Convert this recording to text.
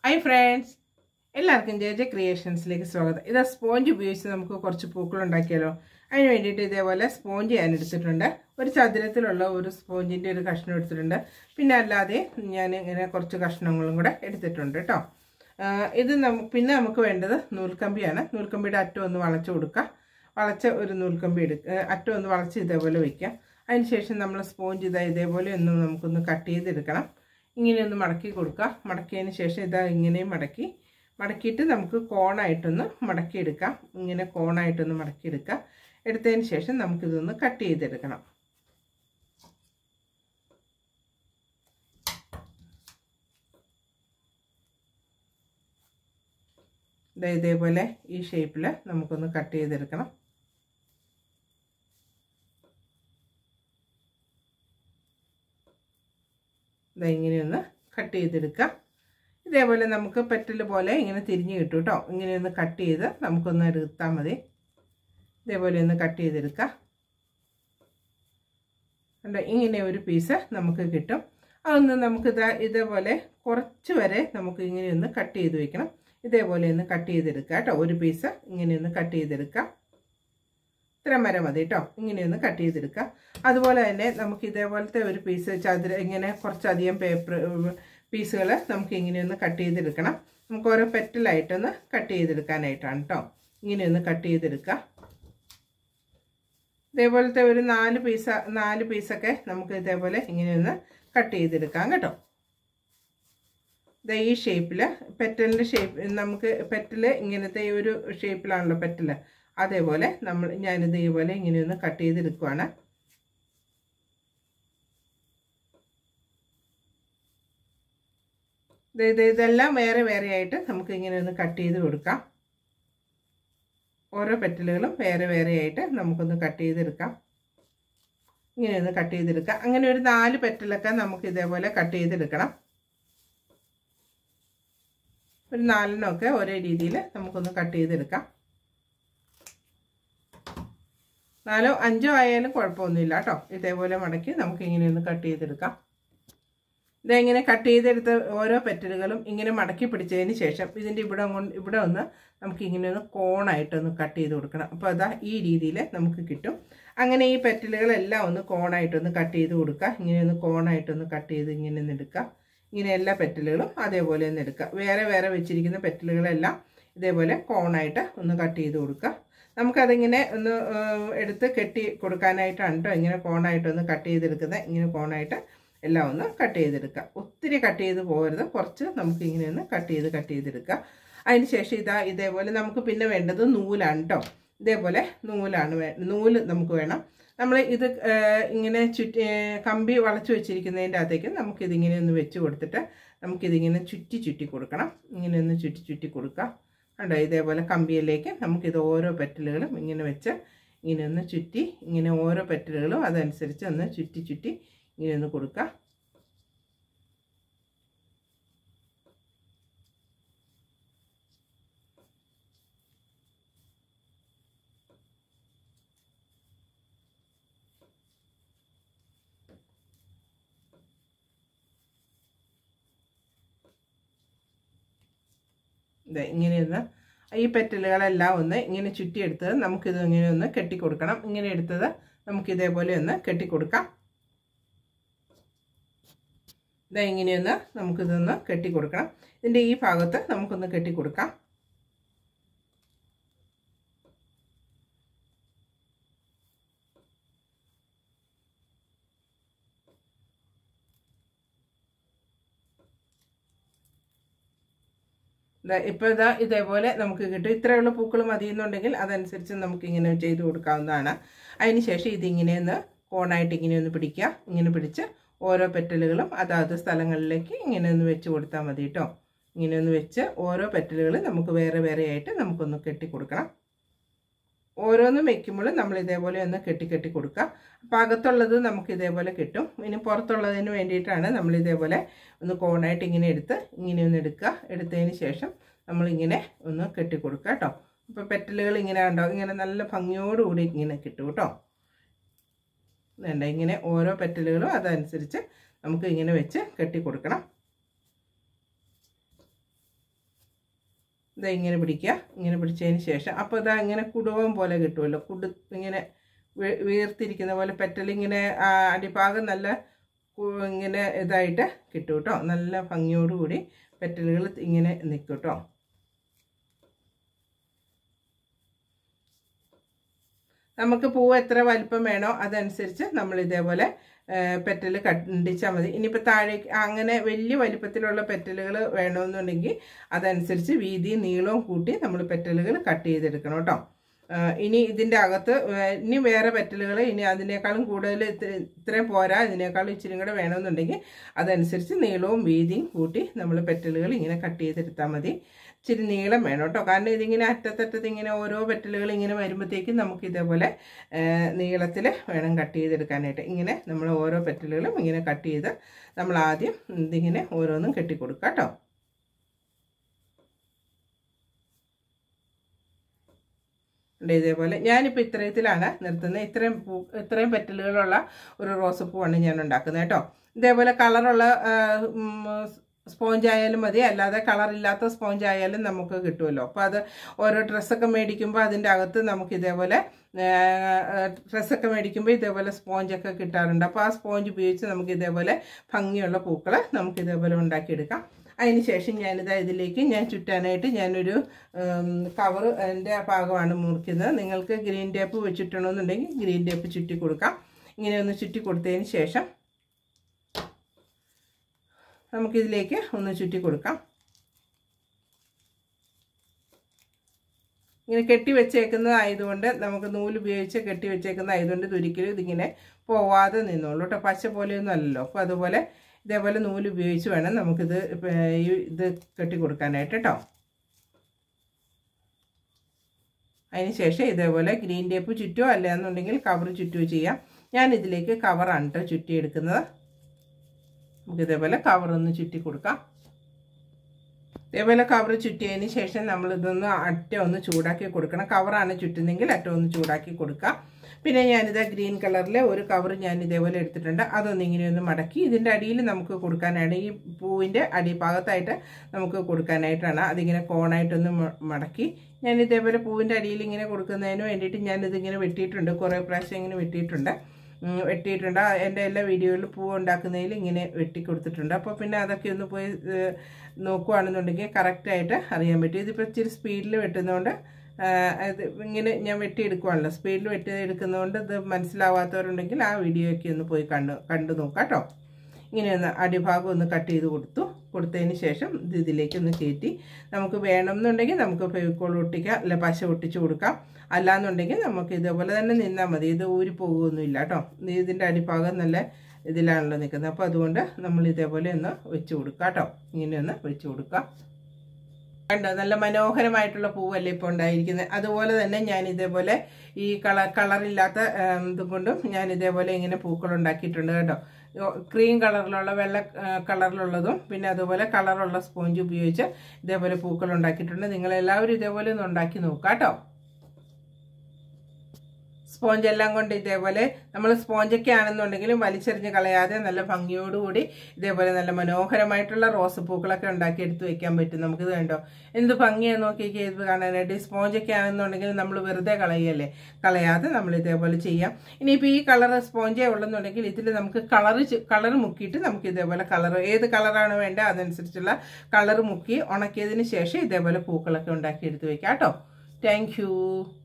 hi friends എല്ലാവർക്കും J J ക്രിയേഷൻസിലേക്ക് സ്വാഗതം ഇത് സ്പോഞ്ച് ഉപയോഗിച്ച് നമുക്ക് കുറച്ച് പൂക്കൾ ഉണ്ടാക്കിയാലോ അതിന് വേണ്ടിയിട്ട് ഇതേപോലെ സ്പോഞ്ച് ഞാൻ എടുത്തിട്ടുണ്ട് ഒരു ചതുരത്തിലുള്ള ഒരു സ്പോഞ്ചിൻ്റെ ഒരു കഷ്ണം എടുത്തിട്ടുണ്ട് പിന്നെ അല്ലാതെ ഞാൻ ഇങ്ങനെ കുറച്ച് കഷ്ണങ്ങളും കൂടെ എടുത്തിട്ടുണ്ട് കേട്ടോ ആ, ഇത് നം പിന്നെ നമുക്ക് വേണ്ടത് നൂൽക്കമ്പിയാണ് നൂൽക്കമ്പിയുടെ അറ്റം ഒന്ന് വളച്ച് കൊടുക്കുക വളച്ച ഒരു നൂൽക്കമ്പി എടുക്കുക അറ്റം ഒന്ന് വളച്ച് ഇതേപോലെ വയ്ക്കുക അതിനുശേഷം നമ്മൾ സ്പോഞ്ച് ഇതാ ഇതേപോലെ ഒന്ന് നമുക്കൊന്ന് കട്ട് ചെയ്തെടുക്കണം ഇങ്ങനെ ഒന്ന് മടക്കി കൊടുക്കുക മടക്കിയതിന് ശേഷം ഇതാ ഇങ്ങനെ മടക്കി മടക്കിയിട്ട് നമുക്ക് കോണായിട്ടൊന്ന് മടക്കിയെടുക്കാം ഇങ്ങനെ കോണായിട്ടൊന്ന് മടക്കിയെടുക്കുക എടുത്തതിന് ശേഷം നമുക്കിതൊന്ന് കട്ട് ചെയ്തെടുക്കണം ദേ ഇതേപോലെ ഈ ഷേപ്പിൽ നമുക്കൊന്ന് കട്ട് ചെയ്തെടുക്കണം ഇതാ ഇങ്ങനെയൊന്ന് കട്ട് ചെയ്തെടുക്കാം ഇതേപോലെ നമുക്ക് പെറ്റൽ പോലെ ഇങ്ങനെ തിരിഞ്ഞ് കിട്ടും കേട്ടോ ഇങ്ങനെയൊന്ന് കട്ട് ചെയ്ത് നമുക്കൊന്ന് എടുത്താൽ മതി ഇതേപോലെ ഒന്ന് കട്ട് ചെയ്തെടുക്കാം കണ്ടോ ഇങ്ങനെ ഒരു പീസ് നമുക്ക് കിട്ടും അതൊന്ന് നമുക്ക് ഇതാ ഇതേപോലെ കുറച്ച് വരെ നമുക്ക് ഇങ്ങനെയൊന്ന് കട്ട് ചെയ്ത് വെക്കണം ഇതേപോലെ ഒന്ന് കട്ട് ചെയ്തെടുക്കുക കേട്ടോ ഒരു പീസ് ഇങ്ങനെയൊന്ന് കട്ട് ചെയ്തെടുക്കാം ഇത്ര മരം മതി കേട്ടോ ഇങ്ങനെയൊന്ന് കട്ട് ചെയ്തെടുക്കാം അതുപോലെ തന്നെ നമുക്ക് ഇതേപോലത്തെ ഒരു പീസ് ചതുര ഇങ്ങനെ കുറച്ചധികം പേപ്പർ പീസുകൾ നമുക്ക് ഇങ്ങനെയൊന്ന് കട്ട് ചെയ്തെടുക്കണം നമുക്ക് ഓരോ പെറ്റലായിട്ടൊന്ന് കട്ട് ചെയ്തെടുക്കാനായിട്ടാണ് കേട്ടോ ഇങ്ങനെയൊന്ന് കട്ട് ചെയ്തെടുക്കുക ഇതേപോലത്തെ ഒരു നാല് പീസ നാല് പീസൊക്കെ നമുക്ക് ഇതേപോലെ ഇങ്ങനെയൊന്ന് കട്ട് ചെയ്തെടുക്കാം കേട്ടോ ഈ ഷേപ്പിൽ പെറ്റലിൻ്റെ ഷേപ്പ് നമുക്ക് പെറ്റല് ഇങ്ങനത്തെ ഈ ഒരു ഷേപ്പിലാണല്ലോ പെറ്റല് അതേപോലെ നമ്മൾ ഞാനിത് ഇതുപോലെ ഇങ്ങനെയൊന്ന് കട്ട് ചെയ്തെടുക്കുവാണ് ഇത് ഇതെല്ലാം വേറെ വേറെ ആയിട്ട് നമുക്ക് ഇങ്ങനെ ഒന്ന് കട്ട് ചെയ്ത് കൊടുക്കാം ഓരോ പെറ്റലുകളും വേറെ വേറെ ആയിട്ട് നമുക്കൊന്ന് കട്ട് ചെയ്തെടുക്കാം ഇങ്ങനെ ഒന്ന് കട്ട് ചെയ്തെടുക്കാം അങ്ങനെ ഒരു നാല് പെറ്റലൊക്കെ നമുക്ക് ഇതേപോലെ കട്ട് ചെയ്തെടുക്കണം ഒരു നാലെണ്ണമൊക്കെ ഒരേ രീതിയിൽ നമുക്കൊന്ന് കട്ട് ചെയ്തെടുക്കാം നാലോ അഞ്ചോ ആയാലും കുഴപ്പമൊന്നുമില്ല കേട്ടോ ഇതേപോലെ മടക്കി നമുക്ക് ഇങ്ങനെ ഒന്ന് കട്ട് ചെയ്തെടുക്കാം ഇതെങ്ങനെ കട്ട് ചെയ്തെടുത്ത ഓരോ പെറ്റലുകളും ഇങ്ങനെ മടക്കി പിടിച്ചതിന് ശേഷം ഇതിൻ്റെ ഇവിടെ കൊണ്ട് ഇവിടെ ഒന്ന് നമുക്ക് ഇങ്ങനെ ഒന്ന് കോണായിട്ടൊന്ന് കട്ട് ചെയ്ത് കൊടുക്കണം അപ്പോൾ അതാ ഈ രീതിയിൽ നമുക്ക് കിട്ടും അങ്ങനെ ഈ പെറ്റലുകളെല്ലാം ഒന്ന് കോണായിട്ടൊന്ന് കട്ട് ചെയ്ത് കൊടുക്കുക ഇങ്ങനെ ഒന്ന് കോണായിട്ടൊന്ന് കട്ട് ചെയ്ത് ഇങ്ങനെ ഒന്ന് എടുക്കുക ഇങ്ങനെ എല്ലാ പെറ്റലുകളും അതേപോലെ ഒന്ന് എടുക്കുക വേറെ വേറെ വെച്ചിരിക്കുന്ന പെറ്റലുകളെല്ലാം ഇതേപോലെ കോണായിട്ട് ഒന്ന് കട്ട് ചെയ്ത് കൊടുക്കുക നമുക്കതിങ്ങനെ ഒന്ന് എടുത്ത് കെട്ടി കൊടുക്കാനായിട്ടാണ് കേട്ടോ ഇങ്ങനെ കോണായിട്ടൊന്ന് കട്ട് ചെയ്തെടുക്കുന്നത് ഇങ്ങനെ കോണായിട്ട് എല്ലാം ഒന്ന് കട്ട് ചെയ്തെടുക്കുക ഒത്തിരി കട്ട് ചെയ്ത് പോകരുത് കുറച്ച് നമുക്ക് ഇങ്ങനെ ഒന്ന് കട്ട് ചെയ്ത് കട്ട് ചെയ്തെടുക്കുക അതിന് ശേഷം ഇതാ ഇതേപോലെ നമുക്ക് പിന്നെ വേണ്ടത് നൂലാണ് കേട്ടോ ഇതേപോലെ നൂലാണ് വേ നൂല് നമുക്ക് വേണം നമ്മൾ ഇത് ഇങ്ങനെ ചുറ്റി കമ്പി വളച്ച് വെച്ചിരിക്കുന്നതിൻ്റെ അകത്തേക്ക് നമുക്കിതിങ്ങനെ ഒന്ന് വെച്ച് കൊടുത്തിട്ട് നമുക്കിതിങ്ങനെ ചുറ്റി ചുറ്റി കൊടുക്കണം ഇങ്ങനെ ഒന്ന് ചുറ്റി ചുറ്റി കൊടുക്കുക കണ്ടോ ഇതേപോലെ കമ്പിയിലേക്ക് നമുക്കിത് ഓരോ പെറ്റലുകളും ഇങ്ങനെ വെച്ച് ഇങ്ങനെ ഒന്ന് ചുറ്റി ഇങ്ങനെ ഓരോ പെറ്റലുകളും അതനുസരിച്ച് ഒന്ന് ചുറ്റി ചുറ്റി ഇങ്ങനെ ഒന്ന് കൊടുക്കുക ഇതെ ഇങ്ങനെയൊന്ന് ഈ പെറ്റലുകളെല്ലാം ഒന്ന് ഇങ്ങനെ ചുറ്റിയെടുത്തത് നമുക്കിത് ഇങ്ങനെ ഒന്ന് കെട്ടിക്കൊടുക്കണം ഇങ്ങനെ എടുത്തത് നമുക്ക് ഇതേപോലെ ഒന്ന് കെട്ടിക്കൊടുക്കാം ഇതാ ഇങ്ങനെയൊന്ന് നമുക്കിതൊന്ന് കെട്ടിക്കൊടുക്കണം ഇതിൻ്റെ ഈ ഭാഗത്ത് നമുക്കൊന്ന് കെട്ടിക്കൊടുക്കാം ഇപ്പോൾ ഇതാ ഇതേപോലെ നമുക്ക് കിട്ടും ഇത്രയുള്ള പൂക്കൾ മതിയെന്നുണ്ടെങ്കിൽ അതനുസരിച്ച് നമുക്ക് ഇങ്ങനെ ചെയ്ത് കൊടുക്കാവുന്നതാണ് അതിന് ശേഷം ഇതിങ്ങനെ ഒന്ന് കോണായിട്ട് ഇങ്ങനെ ഒന്ന് പിടിക്കുക ഇങ്ങനെ പിടിച്ച് ഓരോ പെറ്റലുകളും അതാത് സ്ഥലങ്ങളിലേക്ക് ഇങ്ങനെ ഒന്ന് വെച്ച് കൊടുത്താൽ മതി കേട്ടോ ഇങ്ങനെ ഒന്ന് വെച്ച് ഓരോ പെറ്റലുകളും നമുക്ക് വേറെ വേറെ ആയിട്ട് നമുക്കൊന്ന് കെട്ടി കൊടുക്കണം ഓരോന്നും വെക്കുമ്പോൾ നമ്മൾ ഇതേപോലെ ഒന്ന് കെട്ടി കെട്ടി കൊടുക്കുക അപ്പോൾ അകത്തുള്ളത് നമുക്ക് ഇതേപോലെ കിട്ടും ഇനി പുറത്തുള്ളതിന് വേണ്ടിയിട്ടാണ് നമ്മൾ ഇതേപോലെ ഒന്ന് കോണായിട്ട് ഇങ്ങനെ എടുത്ത് ഇങ്ങനെ ഒന്ന് എടുക്കുക എടുത്തതിന് ശേഷം നമ്മളിങ്ങനെ ഒന്ന് കെട്ടി കൊടുക്കുക കേട്ടോ അപ്പോൾ പെറ്റലുകൾ ഇങ്ങനെ ഉണ്ടോ ഇങ്ങനെ നല്ല ഭംഗിയോടുകൂടി ഇങ്ങനെ കിട്ടും കേട്ടോ വേണ്ട ഇങ്ങനെ ഓരോ പെറ്റലുകളും അതനുസരിച്ച് നമുക്ക് ഇങ്ങനെ വെച്ച് കെട്ടി കൊടുക്കണം ഇതാ ഇങ്ങനെ പിടിക്കുക ഇങ്ങനെ പിടിച്ചതിന് ശേഷം അപ്പോൾ ഇതാ ഇങ്ങനെ കുടുവം പോലെ കിട്ടുമല്ലോ കുടു ഇങ്ങനെ വീ- വീർത്തിരിക്കുന്ന പോലെ പെറ്റലിങ്ങനെ ആ, അടിഭാഗം നല്ല കു- ഇങ്ങനെ ഇതായിട്ട് കിട്ടും കേട്ടോ നല്ല ഭംഗിയോടുകൂടി പെറ്റലുകൾ ഇങ്ങനെ നിൽക്കും കേട്ടോ നമുക്ക് പൂവ് എത്ര വലിപ്പം വേണോ അതനുസരിച്ച് നമ്മൾ ഇതേപോലെ പെറ്റൽ കണ്ടിച്ചാൽ മതി ഇനിയിപ്പോൾ താഴേക്ക് അങ്ങനെ വലിയ വലിപ്പത്തിലുള്ള പെറ്റലുകൾ വേണമെന്നുണ്ടെങ്കിൽ അതനുസരിച്ച് വീതിയും നീളവും കൂട്ടി നമ്മൾ പെറ്റലുകൾ കട്ട് ചെയ്തെടുക്കണം കേട്ടോ ആ, ഇനി ഇതിൻ്റെ അകത്ത് വേ- ഇനി വേറെ പെറ്റലുകൾ ഇനി അതിനേക്കാളും കൂടുതൽ ഇത്ര- ഇത്രയും പോരാ ഇതിനേക്കാളും ഇച്ചിരി കൂടെ വേണമെന്നുണ്ടെങ്കിൽ അതനുസരിച്ച് നീളവും വീതിയും കൂട്ടി നമ്മൾ പെറ്റലുകൾ ഇങ്ങനെ കട്ട് ചെയ്തെടുത്താൽ മതി ഇച്ചിരി നീളം വേണം കേട്ടോ കാരണം ഇതിങ്ങനെ അറ്റത്തറ്റത്ത് ഇങ്ങനെ ഓരോ പെറ്റലുകൾ ഇങ്ങനെ വരുമ്പോഴത്തേക്കും നമുക്ക് ഇതേപോലെ നീളത്തിൽ വേണം കട്ട് ചെയ്തെടുക്കാനായിട്ട് ഇങ്ങനെ നമ്മൾ ഓരോ പെറ്റലുകളും ഇങ്ങനെ കട്ട് ചെയ്ത് നമ്മൾ ആദ്യം ഇതിങ്ങനെ ഓരോന്നും കെട്ടിക്കൊടുക്കുക കേട്ടോ ഉണ്ട് ഇതേപോലെ ഞാനിപ്പോൾ ഇത്രയത്തിലാണ് നിർത്തുന്നത് ഇത്രയും പൂ ഇത്രയും പെറ്റലുകളുള്ള ഒരു റോസപ്പൂവാണ് ഞാൻ ഉണ്ടാക്കുന്നത് കേട്ടോ ഇതേപോലെ കളറുള്ള സ്പോഞ്ച് ആയാലും മതി അല്ലാതെ കളറില്ലാത്ത സ്പോഞ്ച് ആയാലും നമുക്ക് കിട്ടുമല്ലോ അപ്പോൾ അത് ഓരോ ഡ്രസ്സൊക്കെ മേടിക്കുമ്പോൾ അതിൻ്റെ അകത്ത് നമുക്ക് ഇതേപോലെ ഡ്രസ്സൊക്കെ മേടിക്കുമ്പോൾ ഇതേപോലെ സ്പോഞ്ചൊക്കെ കിട്ടാറുണ്ട് അപ്പോൾ ആ സ്പോഞ്ച് ഉപയോഗിച്ച് നമുക്ക് ഇതേപോലെ ഭംഗിയുള്ള പൂക്കൾ നമുക്ക് ഇതേപോലെ ഉണ്ടാക്കിയെടുക്കാം അതിന് ശേഷം ഞാനിത് ഇതിലേക്ക് ഞാൻ ചുറ്റാനായിട്ട് ഞാനൊരു കവർ എൻ്റെ ഭാഗമാണ് മുറിക്കുന്നത് നിങ്ങൾക്ക് ഗ്രീൻ ടേപ്പ് വെച്ചിട്ടുണ്ടെന്നുണ്ടെങ്കിൽ ഗ്രീൻ ടേപ്പ് ചുറ്റി കൊടുക്കാം ഇങ്ങനെ ഒന്ന് ചുറ്റി കൊടുത്തതിന് ശേഷം നമുക്കിതിലേക്ക് ഒന്ന് ചുറ്റി കൊടുക്കാം ഇങ്ങനെ കെട്ടി വെച്ചേക്കുന്നതായതുകൊണ്ട് നമുക്ക് നൂല് ഉപയോഗിച്ച് കെട്ടി വെച്ചേക്കുന്നതായതുകൊണ്ട് ഇതൊരിക്കലും ഇതിങ്ങനെ പോവാതെ നിന്നോളൂ കേട്ടോ പച്ച പോലെയൊന്നും അല്ലല്ലോ അപ്പോൾ അതുപോലെ ഇതേപോലെ നൂല് ഉപയോഗിച്ച് വേണം നമുക്കിത് ഇപ്പ- ഈ ഇത് കെട്ടി കൊടുക്കാനായിട്ട് കേട്ടോ അതിന് ശേഷം ഇതേപോലെ ഗ്രീൻ ടേപ്പ് ചുറ്റുമോ അല്ല എന്നുണ്ടെങ്കിൽ കവർ ചുറ്റുമോ ചെയ്യാം ഞാൻ ഇതിലേക്ക് കവറാണ് കേട്ടോ ചുറ്റിയെടുക്കുന്നത് നമുക്ക് ഇതേപോലെ കവറൊന്ന് ചുറ്റി കൊടുക്കാം ഇതേപോലെ കവർ ചുറ്റിയതിന് ശേഷം നമ്മൾ ഇതൊന്ന് അറ്റം ഒന്ന് ചൂടാക്കി കൊടുക്കണം കവറാണ് ചുറ്റുന്നെങ്കിൽ അറ്റം ഒന്ന് ചൂടാക്കി കൊടുക്കാം പിന്നെ ഞാനിത് ഗ്രീൻ കളറിലെ ഒരു കവർ ഞാൻ ഇതേപോലെ എടുത്തിട്ടുണ്ട് അതൊന്ന് ഇങ്ങനെ ഒന്ന് മടക്കി ഇതിൻ്റെ അടിയിൽ നമുക്ക് കൊടുക്കാനാണ് ഈ പൂവിൻ്റെ അടിഭാഗത്തായിട്ട് നമുക്ക് കൊടുക്കാനായിട്ടാണ് അതിങ്ങനെ കോണായിട്ടൊന്ന് മ- മടക്കി ഞാൻ ഇതേപോലെ പൂവിൻ്റെ അടിയിൽ ഇങ്ങനെ കൊടുക്കുന്നതിന് വേണ്ടിയിട്ട് ഞാനിതിങ്ങനെ വെട്ടിയിട്ടുണ്ട് കുറേ പ്രാവശ്യം ഇങ്ങനെ വെട്ടിയിട്ടുണ്ട് ഉം, വെട്ടിയിട്ടുണ്ട് ആ, എൻ്റെ എല്ലാ വീഡിയോയിലും പൂ ഉണ്ടാക്കുന്നതിൽ ഇങ്ങനെ വെട്ടി കൊടുത്തിട്ടുണ്ട് അപ്പോൾ പിന്നെ അതൊക്കെ ഒന്ന് പോയി ഏഹ്, നോക്കുവാണെന്നുണ്ടെങ്കിൽ കറക്റ്റായിട്ട് അറിയാൻ പറ്റും ഇതിപ്പോൾ ഇച്ചിരി സ്പീഡിൽ വെട്ടുന്നതുകൊണ്ട് ആ, ഇത് ഇങ്ങനെ ഞാൻ വെട്ടിയെടുക്കുവാണല്ലോ സ്പീഡിൽ വെട്ടി എടുക്കുന്നതുകൊണ്ട് ഇത് മനസ്സിലാവാത്തവരുണ്ടെങ്കിൽ ആ വീഡിയോയൊക്കെ ഒന്ന് പോയി കണ്ടു കണ്ടു നോക്കാം കേട്ടോ ഇങ്ങനെ ഒന്ന് അടിഭാഗം ഒന്ന് കട്ട് ചെയ്ത് കൊടുത്തു കൊടുത്തതിന് ശേഷം ഇത് ഇതിലേക്ക് ഒന്ന് കയറ്റി നമുക്ക് വേണമെന്നുണ്ടെങ്കിൽ നമുക്ക് ഫെവിക്കോൾ ഒട്ടിക്കാം അല്ല പശ ഒട്ടിച്ച് കൊടുക്കാം അല്ലാന്നുണ്ടെങ്കിൽ നമുക്ക് ഇതേപോലെ തന്നെ നിന്നാൽ മതി ഇത് ഊരി പോകുമൊന്നുമില്ല കേട്ടോ ഇതിൻ്റെ അടിഭാഗം നല്ല ഇതിലാണല്ലോ നിൽക്കുന്നത് അപ്പോൾ അതുകൊണ്ട് നമ്മൾ ഇതേപോലെ ഒന്ന് വെച്ച് കൊടുക്കാം കേട്ടോ ഇങ്ങനെ ഒന്ന് വെച്ച് കൊടുക്കാം കണ്ടോ നല്ല മനോഹരമായിട്ടുള്ള പൂവല്ലേ ഇപ്പോൾ ഉണ്ടായിരിക്കുന്നത് അതുപോലെ തന്നെ ഞാൻ ഇതേപോലെ ഈ കളർ കളറില്ലാത്ത ഉം, ഇതും കൊണ്ടും ഞാൻ ഇതേപോലെ ഇങ്ങനെ പൂക്കൾ ഉണ്ടാക്കിയിട്ടുണ്ട് കേട്ടോ ക്രീം കളറിലുള്ള വെള്ള ആ, കളറിലുള്ളതും പിന്നെ അതുപോലെ കളറുള്ള സ്പോഞ്ച് ഉപയോഗിച്ച് ഇതേപോലെ പൂക്കൾ ഉണ്ടാക്കിയിട്ടുണ്ട് നിങ്ങളെല്ലാവരും ഇതേപോലെ ഒന്ന് ഉണ്ടാക്കി നോക്കാം കേട്ടോ സ്പോഞ്ച് എല്ലാം കൊണ്ട് ഇതേപോലെ നമ്മൾ സ്പോഞ്ചൊക്കെ ആണെന്നുണ്ടെങ്കിലും വലിച്ചെറിഞ്ഞ് കളയാതെ നല്ല ഭംഗിയോടുകൂടി ഇതേപോലെ നല്ല മനോഹരമായിട്ടുള്ള റോസ് പൂക്കളൊക്കെ ഉണ്ടാക്കി എടുത്ത് വെക്കാൻ പറ്റും നമുക്കിത് കണ്ടോ എന്ത് ഭംഗിയാണ് നോക്കിയൊക്കെ ഇത് കാണാനായിട്ട് ഈ സ്പോഞ്ചൊക്കെ ആണെന്നുണ്ടെങ്കിൽ നമ്മൾ വെറുതെ കളയല്ലേ കളയാതെ നമ്മൾ ഇതേപോലെ ചെയ്യാം ഇനിയിപ്പോൾ ഈ കളർ സ്പോഞ്ചേ ഉള്ളെന്നുണ്ടെങ്കിൽ ഇതിൽ നമുക്ക് കളർ കളർ മുക്കിയിട്ട് നമുക്ക് ഇതേപോലെ കളർ ഏത് കളറാണ് വേണ്ടത് അതനുസരിച്ചുള്ള കളർ മുക്കി ഉണക്കിയതിന് ശേഷം ഇതേപോലെ പൂക്കളൊക്കെ ഉണ്ടാക്കി എടുത്ത് വെക്കാം കേട്ടോ താങ്ക്